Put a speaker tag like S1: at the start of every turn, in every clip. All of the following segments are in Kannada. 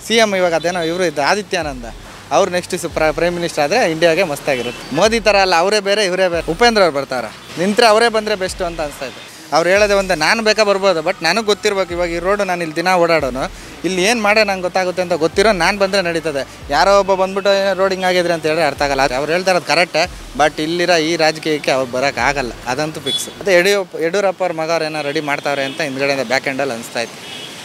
S1: ಸಿ ಎಮ್ ಇವಾಗ ಅದೇನೋ ಇವರು ಇದ್ದು ಆದಿತ್ಯಾನಂದ ಅವ್ರು ನೆಕ್ಸ್ಟ್ ಪ್ರೈಮ್ ಮಿನಿಸ್ಟರ್ ಆದರೆ ಇಂಡಿಯಾಗೆ ಮಸ್ತಾಗಿರುತ್ತೆ ಮೋದಿ ಥರ ಅಲ್ಲ ಅವರೇ ಬೇರೆ ಇವರೇ ಬೇರೆ ಉಪೇಂದ್ರ ಅವ್ರು ಬರ್ತಾರೆ ನಿಂತರೆ ಅವರೇ ಬಂದರೆ ಬೆಸ್ಟು ಅಂತ ಅನಿಸ್ತಾ ಇದೆ ಅವ್ರು ಹೇಳೋದೇ ಒಂದೇ ನಾನು ಬೇಕಾ ಬರ್ಬೋದು ಬಟ್ ನನಗೆ ಗೊತ್ತಿರ್ಬೇಕು ಇವಾಗ ಈ ರೋಡು ನಾನು ಇಲ್ಲಿ ದಿನ ಓಡಾಡೋನು ಇಲ್ಲಿ ಏನು ಮಾಡೋ ನಂಗೆ ಗೊತ್ತಾಗುತ್ತೆ ಅಂತ ಗೊತ್ತಿರೋ ನಾನು ಬಂದರೆ ನಡೀತದೆ ಯಾರೋ ಒಬ್ಬ ಬಂದ್ಬಿಟ್ಟು ರೋಡ್ ಹಿಂಗಾಗಿದ್ರೆ ಅಂತ ಹೇಳಿ ಅರ್ಥ ಆಗಲ್ಲ ಅವ್ರು ಹೇಳ್ತಾ ಇರೋದು ಕರೆಕ್ಟೇ ಬಟ್ ಇಲ್ಲಿರೋ ಈ ರಾಜಕೀಯಕ್ಕೆ ಅವ್ರು ಬರೋಕ್ಕಾಗಲ್ಲ ಅದಂತೂ ಫಿಕ್ಸ್ ಅದೇ ಯಡಿಯೂರಪ್ಪ ಯಡಿಯೂರಪ್ಪ ಅವ್ರ ಮಗ ಅವ್ರು ಏನೋ ರೆಡಿ ಮಾಡ್ತಾವ್ರೆ ಅಂತ ಹಿಂದ್ಗಡೆಯಿಂದ ಬ್ಯಾಕ್ ಹ್ಯಾಂಡಲ್ಲಿ ಅನಿಸ್ತಾ ಇತ್ತು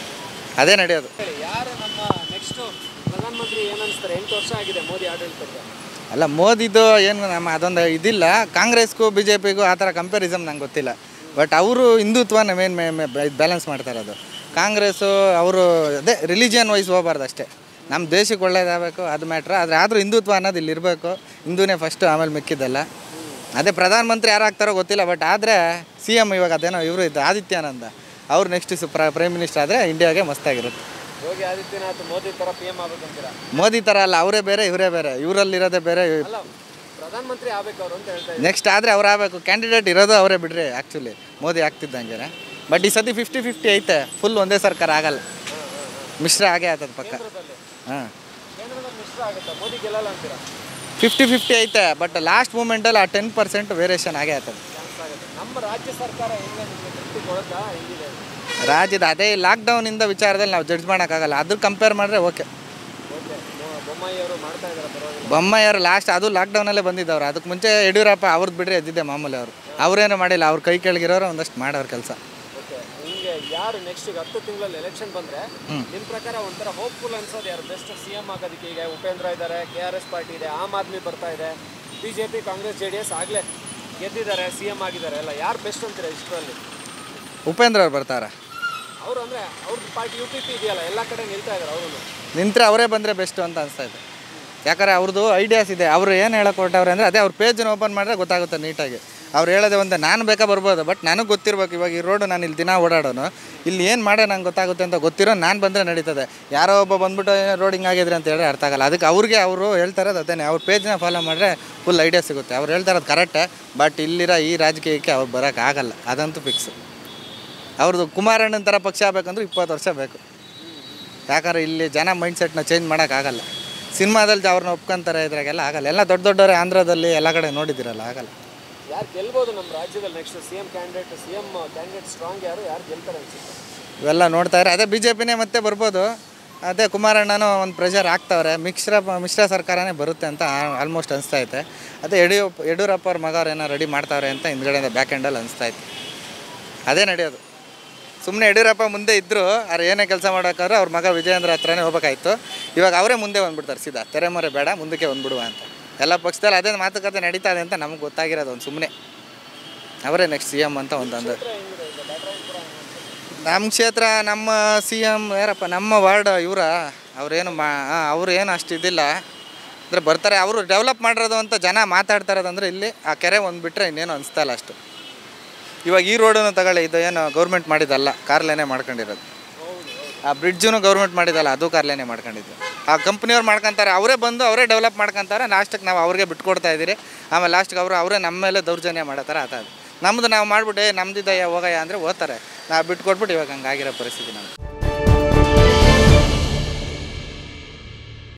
S1: ಅದೇ ನಡೆಯೋದು
S2: ಹೇಳಿ ಯಾರು ನಮ್ಮ ನೆಕ್ಸ್ಟ್ ಪ್ರಧಾನಮಂತ್ರಿ ಏನನ್ಸ್ತಾರೆ ಎಂಟು ವರ್ಷ ಆಗಿದೆ ಮೋದಿ ಆಡಳಿತಕ್ಕೆ
S1: ಅಲ್ಲ ಮೋದಿದು ಏನು ನಮ್ಮ ಅದೊಂದು ಇದಿಲ್ಲ ಕಾಂಗ್ರೆಸ್ಗೂ ಬಿ ಜೆ ಪಿಗೂ ಆ ಥರ ಕಂಪ್ಯಾರಿಸಮ್ ನಂಗೆ ಗೊತ್ತಿಲ್ಲ ಬಟ್ ಅವರು ಹಿಂದುತ್ವನ ಮೇನ್ ಬ್ಯಾಲೆನ್ಸ್ ಮಾಡ್ತಾ ಇರೋದು ಕಾಂಗ್ರೆಸ್ಸು ಅವರು ಅದೇ ರಿಲಿಜಿಯನ್ ವೈಸ್ ಹೋಗ್ಬಾರ್ದು ಅಷ್ಟೇ ನಮ್ಮ ದೇಶಕ್ಕೆ ಒಳ್ಳೇದಾಗಬೇಕು ಅದು ಮ್ಯಾಟ್ರ್ ಆದರೆ ಆದರೂ ಹಿಂದುತ್ವ ಅನ್ನೋದು ಇಲ್ಲಿ ಇರಬೇಕು ಹಿಂದೂನೇ ಫಸ್ಟು ಆಮೇಲೆ ಮಿಕ್ಕಿದ್ದೆಲ್ಲ ಅದೇ ಪ್ರಧಾನಮಂತ್ರಿ ಯಾರು ಆಗ್ತಾರೋ ಗೊತ್ತಿಲ್ಲ ಬಟ್ ಆದರೆ ಸಿ ಎಮ್ ಇವಾಗ ಅದೇನೋ ಇವರು ಇದ್ದು ಆದಿತ್ಯಾನಂದ ಅವ್ರು ನೆಕ್ಸ್ಟ್ ಪ್ರೈಮ್ ಮಿನಿಸ್ಟರ್ ಆದರೆ ಇಂಡಿಯಾಗೆ ಮಸ್ತಾಗಿರುತ್ತೆ
S2: ಯೋಗಿ ಆದಿತ್ಯನಾಥ್ ಮೋದಿ ತರ ಪಿ ಎಂ ಆಗ್ಬೇಕಂತೀರಾ
S1: ಮೋದಿ ಥರ ಅಲ್ಲ ಅವರೇ ಬೇರೆ ಇವರೇ ಬೇರೆ ಇವರಲ್ಲಿರೋದೇ ಬೇರೆ
S2: ಅಲ್ಲ ಪ್ರಧಾನಮಂತ್ರಿ ಆಗ್ಬೇಕು ಅವ್ರು ಅಂತ ಹೇಳ್ತಾ ಇದ್ದಾರೆ
S1: ನೆಕ್ಸ್ಟ್ ಆದರೆ ಅವ್ರು ಆಗಬೇಕು ಕ್ಯಾಂಡಿಡೇಟ್ ಇರೋದು ಅವರೇ ಬಿಡ್ರಿ ಆ್ಯಕ್ಚುಲಿ ಮೋದಿ ಆಗ್ತಿದ್ದಂಗೆ ಬಟ್ ಈ ಸತಿ ಫಿಫ್ಟಿ ಫಿಫ್ಟಿ ಐತೆ ಫುಲ್ ಒಂದೇ ಸರ್ಕಾರ ಆಗಲ್ಲ ಮಿಶ್ರ ಆಗೇ ಆಗ್ತದೆ ಪಕ್ಕ ಹಾಂ
S2: ಕೇಂದ್ರದಲ್ಲಿ ಮಿಶ್ರ ಆಗುತ್ತೆ ಮೋದಿ ಗೆಲ್ಲಲ್ಲ ಅಂತೀರಾ
S1: ಫಿಫ್ಟಿ ಫಿಫ್ಟಿ ಐತೆ ಬಟ್ ಲಾಸ್ಟ್ ಮೂಮೆಂಟಲ್ಲಿ ಆ ಟೆನ್ ಪರ್ಸೆಂಟ್ ವೇರಿಯೇಷನ್ ಆಗೇ ಆಗ್ತದೆ
S2: ಚಾನ್ಸ್ ಆಗುತ್ತೆ ನಮ್ಮ ರಾಜ್ಯ ಸರ್ಕಾರ ಹೆಂಗೆ ನಿಮಗೆ ತೃಪ್ತಿ ಕೊಡುತ್ತಾ ಹೆಂಗಿದೆ
S1: ರಾಜ್ಯದ ಅದೇ ಲಾಕ್ಡೌನಿಂದ ವಿಚಾರದಲ್ಲಿ ನಾವು ಜಡ್ಜ್ ಮಾಡೋಕ್ಕಾಗಲ್ಲ ಅದ್ರ ಕಂಪೇರ್ ಮಾಡಿದ್ರೆ ಓಕೆ
S2: ಓಕೆ ಬೊಮ್ಮಾಯಿ ಅವರು ಮಾಡ್ತಾ ಇದ್ದಾರೆ ಪರವಾಗಿಲ್ಲ
S1: ಬೊಮ್ಮಾಯಿಯವರು ಲಾಸ್ಟ್ ಅದು ಲಾಕ್ಡೌನಲ್ಲೇ ಬಂದಿದ್ದವ್ರು ಅದಕ್ಕೆ ಮುಂಚೆ ಯಡಿಯೂರಪ್ಪ ಅವ್ರದ್ದು ಬಿಡ್ರಿ ಎದ್ದಿದ್ದೆ ಮಾಮೂಲಿ ಅವರು ಅವರೇನು ಮಾಡಿಲ್ಲ ಅವ್ರ ಕೈ ಕೆಳಗಿರೋರು ಒಂದಷ್ಟು ಮಾಡೋರು ಕೆಲಸ
S2: ಓಕೆ ಹಿಂಗೆ ಯಾರು ನೆಕ್ಸ್ಟ್ ಈಗ ಹತ್ತು ತಿಂಗಳಲ್ಲಿ ಎಲೆಕ್ಷನ್ ಬಂದ್ರೆ ನಿಮ್ಮ ಪ್ರಕಾರ ಒಂಥರ ಹೋಪ್ಫುಲ್ ಅನ್ಸೋದು ಯಾರು ಬೆಸ್ಟ್ ಸಿ ಎಂ ಆಗೋದಕ್ಕೆ ಈಗ ಉಪೇಂದ್ರ ಇದ್ದಾರೆ ಕೆ ಆರ್ ಎಸ್ ಪಾರ್ಟಿ ಇದೆ ಆಮ್ ಆದ್ಮಿ ಬರ್ತಾ ಇದೆ B J P Congress J D S ಆಗಲೇ ಗೆದ್ದಿದ್ದಾರೆ ಸಿ ಎಂ ಆಗಿದ್ದಾರೆ ಎಲ್ಲ ಯಾರು ಬೆಸ್ಟ್ ಅಂತೀರಾ ಇಷ್ಟರಲ್ಲಿ
S1: ಉಪೇಂದ್ರ ಅವ್ರು ಬರ್ತಾರೆ
S2: ಅವರು ಅಂದರೆ ಅವ್ರದ್ದು ಪಾರ್ಟಿ ಯು ಪಿ ಪಿ ಇದೆಯಲ್ಲ ಎಲ್ಲ ಕಡೆ ನಿಲ್ತಾ ಇದ್ದಾರೆ ಅವರು
S1: ನಿಂತರೆ ಅವರೇ ಬಂದರೆ ಬೆಸ್ಟು ಅಂತ ಅನಿಸ್ತಾ ಇದೆ ಯಾಕಂದರೆ ಅವ್ರದ್ದು ಐಡಿಯಾಸ್ ಇದೆ ಅವರು ಏನು ಹೇಳಕ್ಕೆ ಹೊರಟವ್ರೆ ಅಂದರೆ ಅದೇ ಅವ್ರ ಪೇಜನ್ನು ಓಪನ್ ಮಾಡಿದ್ರೆ ಗೊತ್ತಾಗುತ್ತೆ ನೀಟಾಗಿ ಅವ್ರು ಹೇಳೋದೇ ಒಂದೇ ನಾನು ಬೇಕಾ ಬರ್ಬೋದು ಬಟ್ ನನಗೆ ಗೊತ್ತಿರ್ಬೇಕು ಇವಾಗ ಈ ರೋಡು ನಾನು ಇಲ್ಲಿ ದಿನ ಓಡಾಡೋನು ಇಲ್ಲಿ ಏನು ಮಾಡೋ ನಂಗೆ ಗೊತ್ತಾಗುತ್ತೆ ಅಂತ ಗೊತ್ತಿರೋ ನಾನು ಬಂದರೆ ನಡೀತದೆ ಯಾರೋ ಒಬ್ಬ ಬಂದ್ಬಿಟ್ಟು ರೋಡ್ ಹಿಂಗಾಗಿದ್ರೆ ಅಂತ ಹೇಳಿ ಅರ್ಥ ಆಗಲ್ಲ ಅದಕ್ಕೆ ಅವ್ರಿಗೆ ಅವರು ಹೇಳ್ತಾ ಇರೋದು ಅದೇನೆ ಅವ್ರ ಪೇಜ್ನ ಫಾಲೋ ಮಾಡಿದ್ರೆ ಫುಲ್ ಐಡಿಯಾ ಸಿಗುತ್ತೆ ಅವ್ರು ಹೇಳ್ತಾ ಇರೋದು ಕರೆಕ್ಟೇ ಬಟ್ ಇಲ್ಲಿರೋ ಈ ರಾಜಕೀಯಕ್ಕೆ ಅವ್ರು ಬರೋಕ್ಕಾಗಲ್ಲ ಅದಂತೂ ಫಿಕ್ಸ್ ಅವ್ರದ್ದು ಕುಮಾರಣ್ಣನ ಥರ ಪಕ್ಷ ಆಗಬೇಕಂದ್ರೆ ಇಪ್ಪತ್ತು ವರ್ಷ ಬೇಕು ಯಾಕಂದ್ರೆ ಇಲ್ಲಿ ಜನ ಮೈಂಡ್ಸೆಟ್ನ ಚೇಂಜ್ ಮಾಡೋಕ್ಕಾಗಲ್ಲ ಸಿನಿಮಾದಲ್ಲಿ ಅವ್ರನ್ನ ಒಪ್ಕೊಂತಾರೆ ಇದ್ರಾಗೆಲ್ಲ ಆಗಲ್ಲ ಎಲ್ಲ ದೊಡ್ಡ ದೊಡ್ಡವರೇ ಆಂಧ್ರದಲ್ಲಿ ಎಲ್ಲ ಕಡೆ ನೋಡಿದ್ದೀರಲ್ಲ ಆಗಲ್ಲ
S2: ಯಾರು ಗೆಲ್ಬೋದು ನಮ್ಮ ರಾಜ್ಯದಲ್ಲಿ next C M candidate C M candidate strong ಯಾರು ಯಾರು ಗೆಲ್ತಾರೆ ಅನ್ಸುತ್ತೆ
S1: ಇವೆಲ್ಲ ನೋಡ್ತಾ ಇದ್ದಾರೆ ಅದೇ ಬಿ ಜೆ ಪಿನೇ ಮತ್ತೆ ಬರ್ಬೋದು ಅದೇ ಕುಮಾರಣ್ಣನೂ ಒಂದು ಪ್ರೆಷರ್ ಆಗ್ತಾವ್ರೆ ಮಿಶ್ರ ಮಿಶ್ರ ಸರ್ಕಾರನೇ ಬರುತ್ತೆ ಅಂತ ಆಲ್ಮೋಸ್ಟ್ ಅನಿಸ್ತಾ ಐತೆ ಅದೇ ಯಡಿಯೂರಪ್ಪ ಯಡಿಯೂರಪ್ಪ ಅವ್ರ ಮಗ ಅವ್ರು ಏನೋ ರೆಡಿ ಮಾಡ್ತಾವ್ರೆ ಅಂತ ಹಿಂದ್ಗಡೆಯಿಂದ ಬ್ಯಾಕ್ ಹ್ಯಾಂಡಲ್ಲಿ ಅನಿಸ್ತಾ ಇತ್ತು ಅದೇ ನಡೆಯೋದು ಸುಮ್ಮನೆ ಯಡಿಯೂರಪ್ಪ ಮುಂದೆ ಇದ್ದರು ಅವ್ರು ಏನೇ ಕೆಲಸ ಮಾಡೋಕ್ಕಾದ್ರೆ ಅವ್ರ ಮಗ ವಿಜಯೇಂದ್ರ ಹತ್ರನೇ ಹೋಗ್ಬೇಕಾಯ್ತು ಇವಾಗ ಅವರೇ ಮುಂದೆ ಬಂದ್ಬಿಡ್ತಾರೆ ಸೀದಾ ತೆರೆಮರೆ ಬೇಡ ಮುಂದಕ್ಕೆ ಬಂದ್ಬಿಡುವ ಅಂತ ಎಲ್ಲ ಪಕ್ಷದಲ್ಲಿ ಅದೇ ಮಾತುಕತೆ ನಡೀತಾ ಇದೆ ಅಂತ ನಮಗೆ ಗೊತ್ತಾಗಿರೋದು ಒಂದು ಸುಮ್ಮನೆ ಅವರೇ ನೆಕ್ಸ್ಟ್ ಸಿ ಎಮ್ ಅಂತ ಒಂದು ಅಂದ ನಮ್ಮ ಕ್ಷೇತ್ರ ನಮ್ಮ ಸಿ ಎಮ್ ಯಾರಪ್ಪ ನಮ್ಮ ವಾರ್ಡ್ ಇವರ ಅವ್ರೇನು ಮಾ ಅವ್ರು ಏನು ಅಷ್ಟು ಇದಿಲ್ಲ ಅಂದರೆ ಬರ್ತಾರೆ ಅವರು ಡೆವಲಪ್ ಮಾಡಿರೋದು ಅಂತ ಜನ ಮಾತಾಡ್ತಾ ಇರೋದಂದ್ರೆ ಇಲ್ಲಿ ಆ ಕೆರೆ ಒಂದು ಬಿಟ್ಟರೆ ಇನ್ನೇನು ಅನಿಸ್ತಾ ಇಲ್ಲ ಅಷ್ಟು ಇವಾಗ ಈ ರೋಡನ್ನು ತಗೊಳ್ಳಿ ಇದು ಏನು ಗೌರ್ಮೆಂಟ್ ಮಾಡಿದ್ದಲ್ಲ ಕಾರ್ಲೇನೆ ಮಾಡ್ಕೊಂಡಿರೋದು ಆ ಬ್ರಿಡ್ಜನ್ನು ಗೌರ್ಮೆಂಟ್ ಮಾಡಿದ್ದಲ್ಲ ಅದು ಕಾರ್ಲೇನೆ ಮಾಡ್ಕೊಂಡಿದ್ದು ಆ ಕಂಪ್ನಿಯವ್ರು ಮಾಡ್ಕೊಂತಾರೆ ಅವರೇ ಬಂದು ಅವರೇ ಡೆವಲಪ್ ಮಾಡ್ಕೊಂತಾರೆ ಲಾಸ್ಟಿಗೆ ನಾವು ಅವ್ರಿಗೆ ಬಿಟ್ಕೊಡ್ತಾ ಇದ್ದೀರಿ ಆಮೇಲೆ ಲಾಸ್ಟಿಗೆ ಅವರು ಅವರೇ ನಮ್ಮ ಮೇಲೆ ದೌರ್ಜನ್ಯ ಮಾಡೋ ಥರ ಆತ ನಮ್ಮದು ನಾವು ಮಾಡ್ಬಿಟ್ಟು ನಮ್ದಿದ್ದಯ್ಯ ಹೋಗಯ್ಯ ಅಂದರೆ ಓದ್ತಾರೆ ನಾವು ಬಿಟ್ಕೊಟ್ಬಿಟ್ಟು ಇವಾಗ ಹಂಗಾಗಿರೋ ಪರಿಸ್ಥಿತಿ ನಮ್ದು